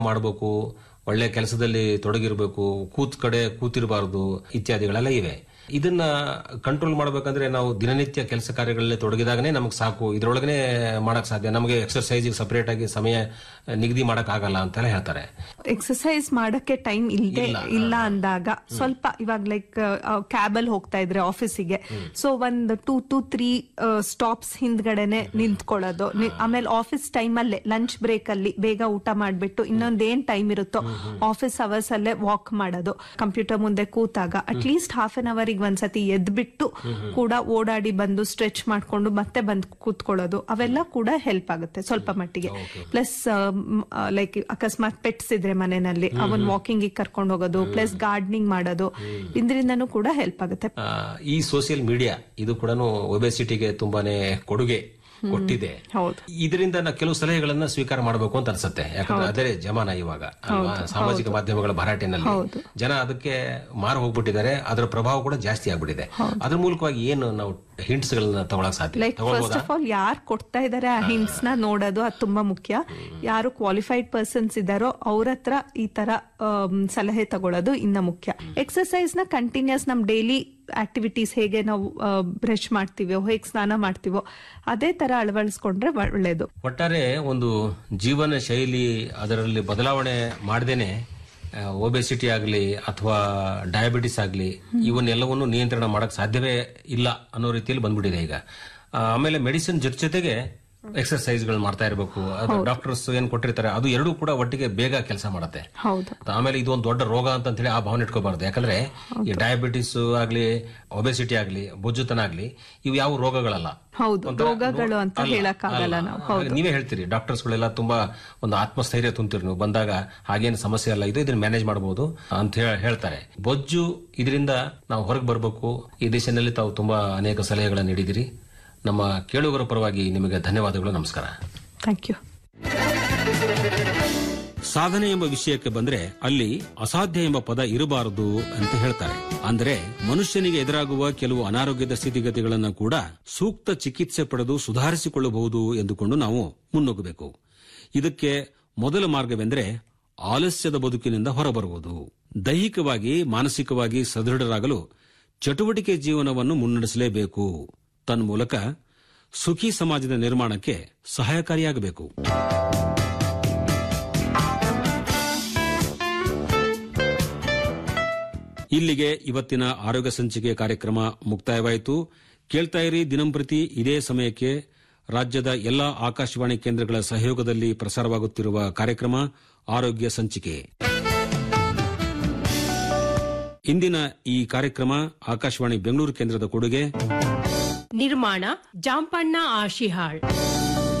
ಮಾಡಬೇಕು ಒಳ್ಳೆ ಕೆಲಸದಲ್ಲಿ ತೊಡಗಿರಬೇಕು ಕೂತ್ ಕಡೆ ಕೂತಿರಬಾರದು ಇತ್ಯಾದಿಗಳೆಲ್ಲ ಇವೆ ಇದನ್ನ ಕಂಟ್ರೋಲ್ ಮಾಡಬೇಕಂದ್ರೆ ನಾವು ದಿನನಿತ್ಯ ಕೆಲಸ ಕಾರ್ಯಗಳಲ್ಲಿ ತೊಡಗಿದಾಗನೇ ನಮಗೆ ಸಾಕು ಇದರೊಳಗನೆ ಮಾಡಕ್ ಸಾಧ್ಯ ನಮಗೆ ಎಕ್ಸರ್ಸೈಸ್ ಸಪರೇಟ್ ಆಗಿ ಸಮಯ ನಿಗದಿ ಮಾಡಕ್ ಆಗಲ್ಲ ಅಂತೆಲ್ಲ ಹೇಳ್ತಾರೆ ಎಕ್ಸಸೈಸ್ ಮಾಡಕ್ಕೆ ಟೈಮ್ ಇಲ್ಲದೆ ಇಲ್ಲ ಅಂದಾಗ ಸ್ವಲ್ಪ ಇವಾಗ ಲೈಕ್ ಕ್ಯಾಬ್ ಅಲ್ಲಿ ಹೋಗ್ತಾ ಇದ್ರೆ ಆಫೀಸಿಗೆ ಸೊ ಒಂದ್ ಟೂ ಟು ತ್ರೀ ಸ್ಟಾಪ್ಸ್ ಹಿಂದ್ಗಡೆನೆ ನಿಂತ್ಕೊಳ್ಳೋದು ನಿ- ಆಮೇಲೆ ಆಫೀಸ್ ಟೈಮ್ ಅಲ್ಲೇ ಲಂಚ್ ಬ್ರೇಕ್ ಅಲ್ಲಿ ಬೇಗ ಊಟ ಮಾಡ್ಬಿಟ್ಟು ಇನ್ನೊಂದೇನ್ ಟೈಮ್ ಇರುತ್ತೋ ಆಫೀಸ್ ಅವರ್ಸ್ ಅಲ್ಲೇ ವಾಕ್ ಮಾಡೋದು ಕಂಪ್ಯೂಟರ್ ಮುಂದೆ ಕೂತಾಗ at least half an hour ಒಂದ್ಸತಿ ಎದ್ಬಿಟ್ಟು ಕೂಡ ಓಡಾಡಿ ಬಂದು ಸ್ಟ್ರೆಚ್ ಮಾಡ್ಕೊಂಡು ಮತ್ತೆ ಬಂದು ಕೂತ್ಕೊಳ್ಳೋದು ಅವೆಲ್ಲ ಕೂಡ ಹೆಲ್ಪ್ ಆಗುತ್ತೆ ಸ್ವಲ್ಪ ಮಟ್ಟಿಗೆ ಪ್ಲಸ್ ಲೈಕ್ ಅಕಸ್ಮಾತ್ ಪೆಟ್ಸ್ ಇದ್ರೆ ಮನೆಯಲ್ಲಿ ಅವನ್ ವಾಕಿಂಗ್ ಕರ್ಕೊಂಡು ಹೋಗೋದು ಪ್ಲಸ್ ಗಾರ್ಡನಿಂಗ್ ಮಾಡೋದು ಇದರಿಂದನೂ ಕೂಡ ಹೆಲ್ಪ್ ಆಗುತ್ತೆ ಆ, ಈ ಸೋಷಿಯಲ್ ಮೀಡಿಯಾ ಇದು ಕೂಡ ಒಬೆಸಿಟಿಗೆ ತುಂಬಾನೇ ಕೊಡುಗೆ ಕೊಟ್ಟಿದೆ ಹೌದು ಇದರಿಂದ ನಾವು ಕೆಲವು ಸಲಹೆಗಳನ್ನ ಸ್ವೀಕಾರ ಮಾಡಬೇಕು ಅಂತ ಅನ್ಸುತ್ತೆ ಯಾಕಂದ್ರೆ ಅದೇ ಜಮಾನ ಇವಾಗ ಅಲ್ವಾ? ಸಾಮಾಜಿಕ ಮಾಧ್ಯಮಗಳ ಭರಾಟೆನಲ್ಲಿ ಜನ ಅದಕ್ಕೆ ಮಾರು ಹೋಗ್ಬಿಟ್ಟಿದ್ದಾರೆ ಅದರ ಪ್ರಭಾವ ಕೂಡ ಜಾಸ್ತಿ ಆಗ್ಬಿಟ್ಟಿದೆ ಅದ್ರ ಮೂಲಕವಾಗಿ ಏನು ನಾವು ಹಿಂಟ್ಸ್ ಗಳನ್ನ ತಗೊಳಕ್ ಸಾಧ್ಯ ಲೈಕ್ ಫಸ್ಟ್ ಆಫ್ ಆಲ್ ಯಾರು ಕೊಡ್ತಾ ಇದಾರೆ ಆ ಹಿಂಟ್ಸ್ ನ ನೋಡೋದು ಅದು ತುಂಬಾ ಮುಖ್ಯ ಯಾರು ಕ್ವಾಲಿಫೈಡ್ ಪರ್ಸನ್ಸ್ ಇದಾರೋ ಅವ್ರ ಹತ್ರ ಈ ತರ ಆಮ್, ಸಲಹೆ ತಗೊಳ್ಳೋದು ಇನ್ನ ಮುಖ್ಯ ಎಕ್ಸರ್ಸೈಸ್ ನ ಕಂಟಿನ್ಯೂಸ್ ನಮ್ ಡೈಲಿ ಆಕ್ಟಿವಿಟೀಸ್ ಹೇಗೆ ನಾವು ಬ್ರಷ್ ಮಾಡ್ತೀವೋ ಹೇಗೆ ಸ್ನಾನ ಮಾಡ್ತೀವೋ ಅದೇ ತರ ಅಳವಡಿಸ್ಕೊಂಡ್ರೆ ಒಳ್ಳೇದು ಒಟ್ಟಾರೆ ಒಂದು ಜೀವನ ಶೈಲಿ ಅದರಲ್ಲಿ ಬದಲಾವಣೆ ಮಾಡದೇನೆ ಒಬೆಸಿಟಿ ಆಗಲಿ ಅಥವಾ ಡಯಾಬಿಟಿಸ್ ಆಗಲಿ ಇವನ್ನೆಲ್ಲವನ್ನು ನಿಯಂತ್ರಣ ಮಾಡಕ್ ಸಾಧ್ಯವೇ ಇಲ್ಲ ಅನ್ನೋ ರೀತಿಯಲ್ಲಿ ಬಂದ್ಬಿಟ್ಟಿದೆ ಈಗ ಆ, ಆಮೇಲೆ ಮೆಡಿಸಿನ್ ಜೊತೆ ಜೊತೆಗೆ ಎಕ್ಸರ್ಸೈಸ್ ಗಳು ಮಾಡ್ತಾ ಇರಬೇಕು ಅದು ಡಾಕ್ಟರ್ಸ್ ಏನ್ ಕೊಟ್ಟಿರ್ತಾರೆ ಅದು ಎರಡೂ ಕೂಡ ಒಟ್ಟಿಗೆ ಬೇಗ ಕೆಲಸ ಮಾಡುತ್ತೆ ಹೌದು ಆಮೇಲೆ ಇದು ಒಂದು ದೊಡ್ಡ ರೋಗ ಅಂತ ಹೇಳಿ ಆ ಭಾವನೆ ಇಟ್ಕೋಬಾರ್ದು ಯಾಕಂದ್ರೆ ಈ ಡಯಾಬಿಟಿಸ್ ಆಗ್ಲಿ ಒಬೆಸಿಟಿ ಆಗ್ಲಿ ಬೊಜ್ಜುತನ ಆಗ್ಲಿ ಇವು ಯಾವ ರೋಗಗಳಲ್ಲ ಹೌದು ಒಂಥರ ರೋಗಗಳು ಅಂತ ಅಲ್ಲ, ಹೇಳಕ್ಕಾಗಲ್ಲ ಅಲ್ಲ. ನಾವು ಹಾಗೆ ನೀವೇ ಹೇಳ್ತೀರಿ ಡಾಕ್ಟರ್ಸ್ ಗಳೆಲ್ಲ ತುಂಬಾ ಒಂದು ಆತ್ಮಸ್ಥೈರ್ಯ ತುಂಬ್ತೀರಿ ನೀವು ಬಂದಾಗ ಹಾಗೇನು ಸಮಸ್ಯೆ ಅಲ್ಲ ಇದು ಇದನ್ನ ಮ್ಯಾನೇಜ್ ಮಾಡಬಹುದು ಅಂತ ಹೇಳ- ಹೇಳ್ತಾರೆ ಬೊಜ್ಜು ಇದರಿಂದ ನಾವು ಹೊರಗೆ ಬರಬೇಕು ಈ ದಿಶೆಯಲ್ಲಿ ತಾವು ತುಂಬಾ ಅನೇಕ ಸಲಹೆಗಳನ್ನು ನೀಡಿದಿರಿ ನಮ್ಮ ಕೇಳುಗರ ಪರವಾಗಿ ನಿಮಗೆ ಧನ್ಯವಾದಗಳು ನಮಸ್ಕಾರ ಥ್ಯಾಂಕ್ ಯು ಸಾಧನೆ ಎಂಬ ವಿಷಯಕ್ಕೆ ಬಂದ್ರೆ ಅಲ್ಲಿ ಅಸಾಧ್ಯ ಎಂಬ ಪದ ಇರಬಾರದು ಅಂತ ಹೇಳ್ತಾರೆ ಅಂದ್ರೆ ಮನುಷ್ಯನಿಗೆ ಎದುರಾಗುವ ಕೆಲವು ಅನಾರೋಗ್ಯದ ಸ್ಥಿತಿಗತಿಗಳನ್ನು ಕೂಡ ಸೂಕ್ತ ಚಿಕಿತ್ಸೆ ಪಡೆದು ಸುಧಾರಿಸಿಕೊಳ್ಳಬಹುದು ಎಂದುಕೊಂಡು ನಾವು ಮುನ್ನುಗ್ಗಬೇಕು ಇದಕ್ಕೆ ಮೊದಲ ಮಾರ್ಗವೆಂದರೆ ಆಲಸ್ಯದ ಬದುಕಿನಿಂದ ಹೊರಬರುವುದು ದೈಹಿಕವಾಗಿ ಮಾನಸಿಕವಾಗಿ ಸದೃಢರಾಗಲು ಚಟುವಟಿಕೆ ಜೀವನವನ್ನು ಮುನ್ನಡೆಸಲೇಬೇಕು ತನ್ಮೂಲಕ ಸುಖಿ ಸಮಾಜದ ನಿರ್ಮಾಣಕ್ಕೆ ಸಹಾಯಕಾರಿಯಾಗಬೇಕು ಇಲ್ಲಿಗೆ ಇವತ್ತಿನ ಆರೋಗ್ಯ ಸಂಚಿಕೆ ಕಾರ್ಯಕ್ರಮ ಮುಕ್ತಾಯವಾಯಿತು ಕೇಳ್ತಾ ಇರಿ ದಿನಂಪ್ರತಿ ಇದೇ ಸಮಯಕ್ಕೆ ರಾಜ್ಯದ ಎಲ್ಲಾ ಆಕಾಶವಾಣಿ ಕೇಂದ್ರಗಳ ಸಹಯೋಗದಲ್ಲಿ ಪ್ರಸಾರವಾಗುತ್ತಿರುವ ಕಾರ್ಯಕ್ರಮ ಆರೋಗ್ಯ ಸಂಚಿಕೆ ಇಂದಿನ ಈ ಕಾರ್ಯಕ್ರಮ ಆಕಾಶವಾಣಿ ಬೆಂಗಳೂರು ಕೇಂದ್ರದ ಕೊಡುಗೆ ನಿರ್ಮಾಣ ಜಾಂಪಣ್ಣ ಆಶಿಹಾಳ್